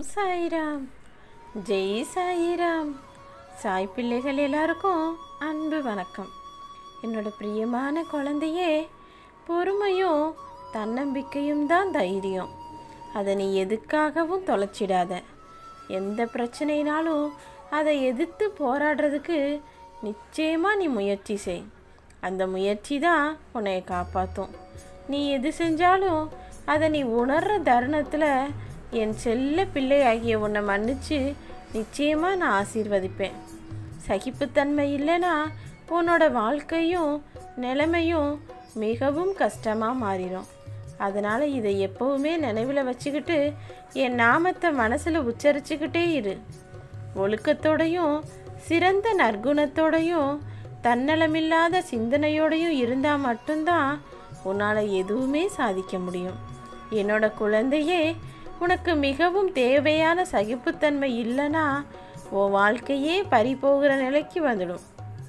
சாய்ராம் ஜெய் சாயிராம் சாய் பிள்ளைகள் எல்லாருக்கும் அன்பு வணக்கம் என்னோட பிரியமான குழந்தையே பொறுமையும் தன்னம்பிக்கையும் தான் தைரியம் அதை நீ எதுக்காகவும் தொலைச்சிடாத எந்த பிரச்சனைனாலும் அதை எதிர்த்து போராடுறதுக்கு நிச்சயமாக நீ முயற்சி செய் அந்த முயற்சி தான் உன்னை காப்பாற்றும் நீ எது செஞ்சாலும் அதை நீ உணர்ற தருணத்தில் என் செல்ல பிள்ளையாகிய உன்னை மன்னிச்சு நிச்சயமாக நான் ஆசீர்வதிப்பேன் சகிப்புத்தன்மை இல்லைன்னா உன்னோட வாழ்க்கையும் நிலைமையும் மிகவும் கஷ்டமாக மாறிடும் அதனால் இதை எப்போவுமே நினைவில் வச்சுக்கிட்டு என் நாமத்தை மனசில் உச்சரிச்சுக்கிட்டே இரு ஒழுக்கத்தோடையும் சிறந்த நற்குணத்தோடையும் தன்னலமில்லாத சிந்தனையோடையும் இருந்தால் மட்டும்தான் உன்னால் எதுவுமே சாதிக்க முடியும் என்னோட குழந்தையே உனக்கு மிகவும் தேவையான சகிப்புத்தன்மை இல்லைன்னா உன் வாழ்க்கையே பறி போகிற நிலைக்கு வந்துடும்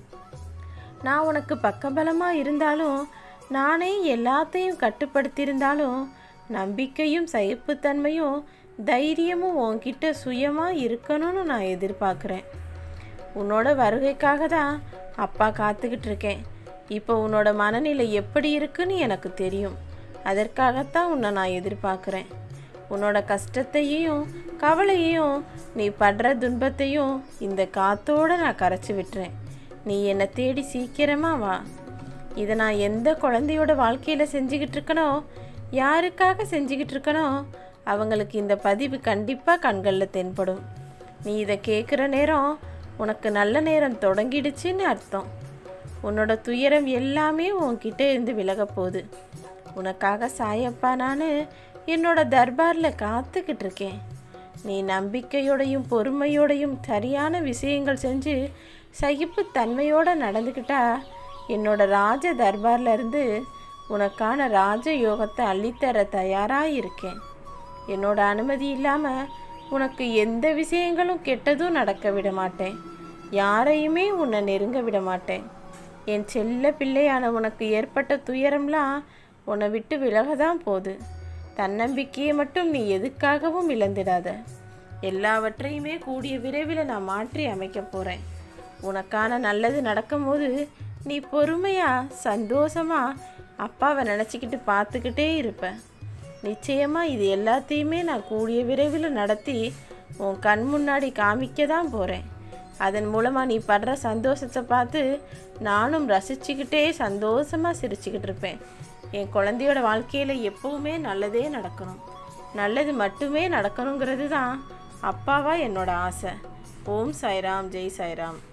நான் உனக்கு பக்கபலமாக இருந்தாலும் நானே எல்லாத்தையும் கட்டுப்படுத்தியிருந்தாலும் நம்பிக்கையும் சகிப்புத்தன்மையும் தைரியமும் உன்கிட்ட சுயமாக இருக்கணும்னு நான் எதிர்பார்க்குறேன் உன்னோட வருகைக்காக தான் அப்பா காத்துக்கிட்டு இருக்கேன் இப்போ உன்னோட மனநிலை எப்படி இருக்குன்னு எனக்கு தெரியும் அதற்காகத்தான் உன்னை நான் எதிர்பார்க்குறேன் உன்னோட கஷ்டத்தையும் கவலையையும் நீ படுற துன்பத்தையும் இந்த காத்தோடு நான் கரைச்சி விட்டுறேன் நீ என்னை தேடி சீக்கிரமாக வா இதை நான் எந்த குழந்தையோட வாழ்க்கையில் செஞ்சுக்கிட்டு இருக்கனோ யாருக்காக செஞ்சுக்கிட்டு இருக்கனோ அவங்களுக்கு இந்த பதிவு கண்டிப்பாக கண்களில் தென்படும் நீ இதை கேட்குற நேரம் உனக்கு நல்ல நேரம் தொடங்கிடுச்சுன்னு அர்த்தம் உன்னோட துயரம் எல்லாமே உன்கிட்ட இருந்து விலக போகுது உனக்காக சாயப்பா நான் என்னோட தர்பாரில் காத்துக்கிட்டு இருக்கேன் நீ நம்பிக்கையோடையும் பொறுமையோடையும் சரியான விஷயங்கள் செஞ்சு சகிப்புத்தன்மையோடு நடந்துக்கிட்டா என்னோட ராஜ தர்பாரில் இருந்து உனக்கான ராஜ யோகத்தை அள்ளித்தர தயாராக இருக்கேன் என்னோட அனுமதி இல்லாமல் உனக்கு எந்த விஷயங்களும் கெட்டதும் நடக்க விட மாட்டேன் யாரையுமே உன்னை நெருங்க விட மாட்டேன் என் செல்ல பிள்ளையான உனக்கு ஏற்பட்ட துயரம்லாம் உன்னை விட்டு விலக தான் போகுது தன்னம்பிக்கையை மட்டும் நீ எதுக்காகவும் இழந்துடாத எல்லாவற்றையுமே கூடிய விரைவில் நான் மாற்றி அமைக்க போகிறேன் உனக்கான நல்லது நடக்கும்போது நீ பொறுமையாக சந்தோஷமாக அப்பாவை நினச்சிக்கிட்டு பார்த்துக்கிட்டே இருப்ப நிச்சயமாக இது எல்லாத்தையுமே நான் கூடிய விரைவில் நடத்தி உன் கண் முன்னாடி காமிக்க தான் போகிறேன் அதன் மூலமாக நீ படுற சந்தோஷத்தை பார்த்து நானும் ரசிச்சுக்கிட்டே சந்தோஷமாக சிரிச்சுக்கிட்டு இருப்பேன் என் குழந்தையோட வாழ்க்கையில் எப்பவுமே நல்லதே நடக்கணும் நல்லது மட்டுமே நடக்கணுங்கிறது தான் அப்பாவா என்னோட ஆசை ஓம் சாய்ராம் ஜெய் சாய்ராம்